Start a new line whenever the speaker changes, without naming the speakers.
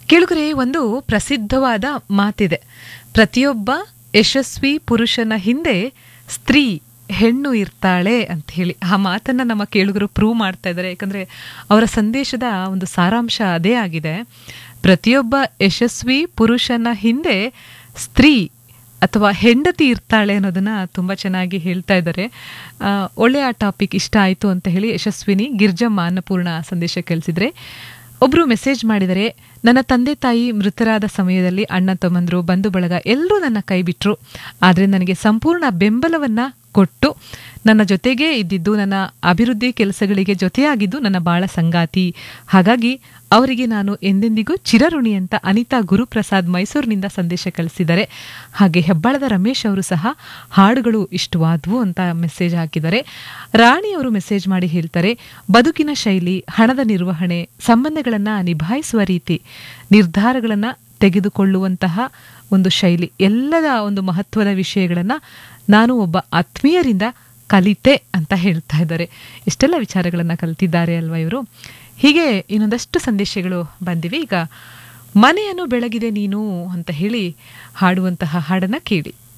ಕೇಳುಗರೆ ಒಂದು ಪ್ರಸಿದ್ಧವಾದ ಮಾತಿದೆ ಪ್ರತಿಯೊಬ್ಬ ಯಶಸ್ವಿ ಪುರುಷನ ಹಿಂದೆ ಸ್ತ್ರೀ ಹೆಣ್ಣು ಇರ್ತಾಳೆ ಅಂತ ಹೇಳಿ ಆ ಮಾತನ್ನ ನಮ್ಮ ಕೇಳುಗರು ಪ್ರೂವ್ ಮಾಡ್ತಾ ಇದ್ದಾರೆ ಯಾಕಂದ್ರೆ ಅವರ ಸಂದೇಶದ ಒಂದು ಸಾರಾಂಶ ಅದೇ ಆಗಿದೆ ಪ್ರತಿಯೊಬ್ಬ ಯಶಸ್ವಿ ಪುರುಷನ ಹಿಂದೆ ಸ್ತ್ರೀ ಅಥವಾ ಹೆಂಡತಿ ಇರ್ತಾಳೆ ಅನ್ನೋದನ್ನ ತುಂಬ ಚೆನ್ನಾಗಿ ಹೇಳ್ತಾ ಇದ್ದಾರೆ ಆ, ಒಳ್ಳೆಯ ಟಾಪಿಕ್ ಇಷ್ಟ ಆಯಿತು ಅಂತ ಹೇಳಿ ಯಶಸ್ವಿನಿ ಗಿರ್ಜಮ್ಮ ಅನ್ನಪೂರ್ಣ ಸಂದೇಶ ಕಳಿಸಿದ್ರೆ ಒಬ್ರು ಮೆಸೇಜ್ ಮಾಡಿದರೆ ನನ್ನ ತಂದೆ ತಾಯಿ ಮೃತರಾದ ಸಮಯದಲ್ಲಿ ಅಣ್ಣ ತಮ್ಮಂದ್ರು ಬಂಧು ಬಳಗ ಎಲ್ಲರೂ ನನ್ನ ಕೈ ಬಿಟ್ರು ಆದರೆ ನನಗೆ ಸಂಪೂರ್ಣ ಬೆಂಬಲವನ್ನ ಕೊಟ್ಟು ನನ್ನ ಜೊತೆಗೇ ಇದ್ದಿದ್ದು ನನ್ನ ಅಭಿವೃದ್ಧಿ ಕೆಲಸಗಳಿಗೆ ಜೊತೆಯಾಗಿದ್ದು ನನ್ನ ಬಾಳ ಸಂಗಾತಿ ಹಾಗಾಗಿ ಅವರಿಗೆ ನಾನು ಎಂದೆಂದಿಗೂ ಚಿರಋಣಿ ಅಂತ ಅನಿತಾ ಗುರುಪ್ರಸಾದ್ ಮೈಸೂರಿನಿಂದ ಸಂದೇಶ ಕಳಿಸಿದ್ದಾರೆ ಹಾಗೆ ಹೆಬ್ಬಾಳದ ರಮೇಶ್ ಅವರು ಸಹ ಹಾಡುಗಳು ಇಷ್ಟವಾದವು ಅಂತ ಮೆಸೇಜ್ ಹಾಕಿದ್ದಾರೆ ರಾಣಿ ಅವರು ಮೆಸೇಜ್ ಮಾಡಿ ಹೇಳ್ತಾರೆ ಬದುಕಿನ ಶೈಲಿ ಹಣದ ನಿರ್ವಹಣೆ ಸಂಬಂಧಗಳನ್ನ ನಿಭಾಯಿಸುವ ರೀತಿ ನಿರ್ಧಾರಗಳನ್ನ ತೆಗೆದುಕೊಳ್ಳುವಂತಹ ಒಂದು ಶೈಲಿ ಎಲ್ಲದ ಒಂದು ಮಹತ್ವದ ವಿಷಯಗಳನ್ನ ನಾನು ಒಬ್ಬ ಆತ್ಮೀಯರಿಂದ ಕಲಿತೆ ಅಂತ ಹೇಳ್ತಾ ಇದ್ದಾರೆ ಇಷ್ಟೆಲ್ಲ ವಿಚಾರಗಳನ್ನ ಕಲಿತಿದ್ದಾರೆ ಅಲ್ವಾ ಇವರು ಹೀಗೆ ಇನ್ನೊಂದಷ್ಟು ಸಂದೇಶಗಳು ಬಂದಿವೆ ಈಗ ಮನೆಯನ್ನು ಬೆಳಗಿದೆ ನೀನು ಅಂತ ಹೇಳಿ ಹಾಡುವಂತಹ ಹಾಡನ್ನ ಕೇಳಿ